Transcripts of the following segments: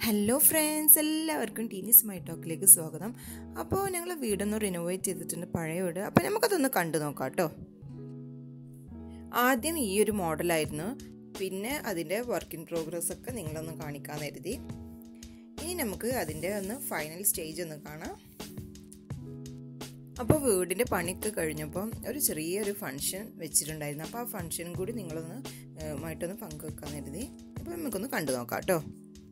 hello friends എല്ലാവർക്കും ടീനീസ് my ടോക്കിലേക്ക് സ്വാഗതം അപ്പോൾ ഞങ്ങൾ വീടൊന്ന് റിനോവേറ്റ് ചെയ്തിട്ടുണ്ട് പഴയ വീട് അപ്പോൾ നമുക്കതൊന്ന് കണ്ടു നോക്കാം കേട്ടോ ആദ്യം ഈ ഒരു മോഡലായിരുന്നു പിന്നെ അതിൻ്റെ വർക്ക് ഇൻ പ്രോഗ്രസ് ഒക്കെ നിങ്ങളൊന്ന് കാണിക്കാൻ കരുതി ഇനി നമുക്ക് അതിൻ്റെ ഒന്ന് ഫൈനൽ സ്റ്റേജ് ഒന്ന് കാണാം അപ്പോൾ വീടിൻ്റെ പണിയൊക്കെ കഴിഞ്ഞപ്പം ഒരു ചെറിയൊരു ഫംഗ്ഷൻ വെച്ചിട്ടുണ്ടായിരുന്നു അപ്പോൾ ആ ഫംഗ്ഷനും കൂടി നിങ്ങളൊന്ന് മായിട്ടൊന്ന് പങ്കുവെക്കാൻ കരുതി അപ്പോൾ നമുക്കൊന്ന് കണ്ടു നോക്കാം കേട്ടോ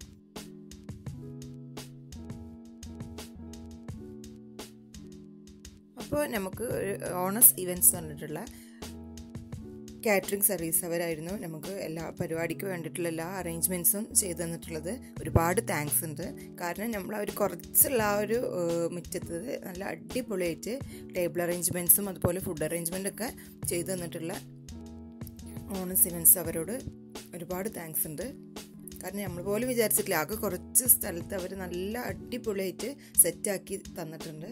അപ്പോൾ നമുക്ക് ഓണസ് ഇവൻറ്റ്സ് പറഞ്ഞിട്ടുള്ള കാറ്ററിംഗ് സർവീസ് അവരായിരുന്നു നമുക്ക് എല്ലാ പരിപാടിക്ക് വേണ്ടിയിട്ടുള്ള എല്ലാ അറേഞ്ച്മെൻറ്റ്സും ചെയ്തു തന്നിട്ടുള്ളത് ഒരുപാട് താങ്ക്സ് ഉണ്ട് കാരണം നമ്മൾ അവർ കുറച്ചുള്ള ആ ഒരു മുറ്റത്ത് നല്ല അടിപൊളിയായിട്ട് ടേബിൾ അറേഞ്ച്മെൻറ്റ്സും അതുപോലെ ഫുഡ് അറേഞ്ച്മെൻ്റ് ഒക്കെ ചെയ്തു തന്നിട്ടുള്ള ഓണസ് ഇവൻറ്റ്സ് അവരോട് ഒരുപാട് താങ്ക്സ് ഉണ്ട് കാരണം നമ്മൾ പോലും വിചാരിച്ചിട്ടില്ല ആകെ കുറച്ച് സ്ഥലത്ത് അവർ നല്ല അടിപൊളിയായിട്ട് സെറ്റാക്കി തന്നിട്ടുണ്ട്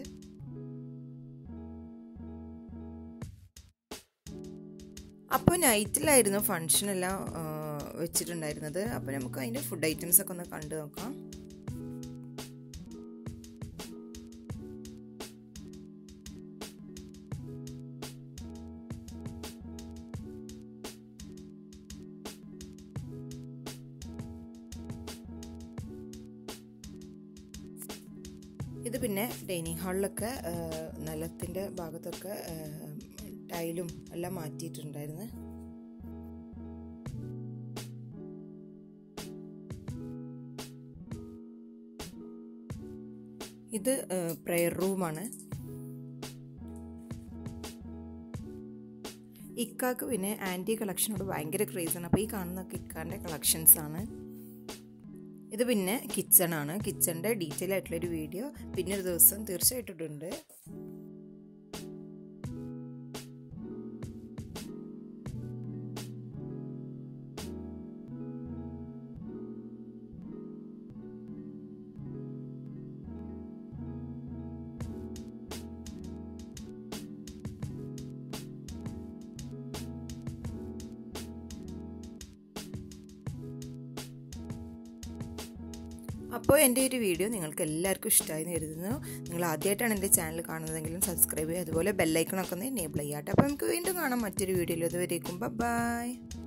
അപ്പോൾ നൈറ്റിലായിരുന്നു ഫങ്ഷനെല്ലാം വെച്ചിട്ടുണ്ടായിരുന്നത് അപ്പോൾ നമുക്ക് അതിൻ്റെ ഫുഡ് ഐറ്റംസ് ഒക്കെ ഒന്ന് കണ്ടു നോക്കാം ഇത് പിന്നെ ഡൈനിങ് ഹാളിലൊക്കെ നിലത്തിൻ്റെ ഭാഗത്തൊക്കെ ടൈലും എല്ലാം മാറ്റിയിട്ടുണ്ടായിരുന്നു ഇത് പ്രെയർ റൂമാണ് ഇക്കാക്ക് പിന്നെ ആൻറ്റി കളക്ഷനോട് ഭയങ്കര ക്രേസാണ് അപ്പോൾ ഈ കാണുന്നതൊക്കെ ഇക്കാൻ്റെ കളക്ഷൻസ് ആണ് ഇത് പിന്നെ കിച്ചൺ ആണ് കിച്ചണിൻ്റെ ഡീറ്റെയിൽ ആയിട്ടുള്ളൊരു വീഡിയോ പിന്നെ ഒരു ദിവസം തീർച്ചയായിട്ടും ഇട്ടുണ്ട് അപ്പോൾ എൻ്റെ ഒരു വീഡിയോ നിങ്ങൾക്ക് എല്ലാവർക്കും ഇഷ്ടമായി എന്ന് കരുതുന്നു നിങ്ങൾ ആദ്യമായിട്ടാണ് എൻ്റെ ചാനൽ കാണുന്നതെങ്കിലും സബ്സ്ക്രൈബ് ചെയ്യുക അതുപോലെ ബെല്ലൈക്കണൊക്കെ ഒന്ന് എനേബിൾ ചെയ്യാട്ടെ അപ്പോൾ നമുക്ക് വീണ്ടും കാണാം മറ്റൊരു വീഡിയോയിൽ അതുവരേക്കും ബൈ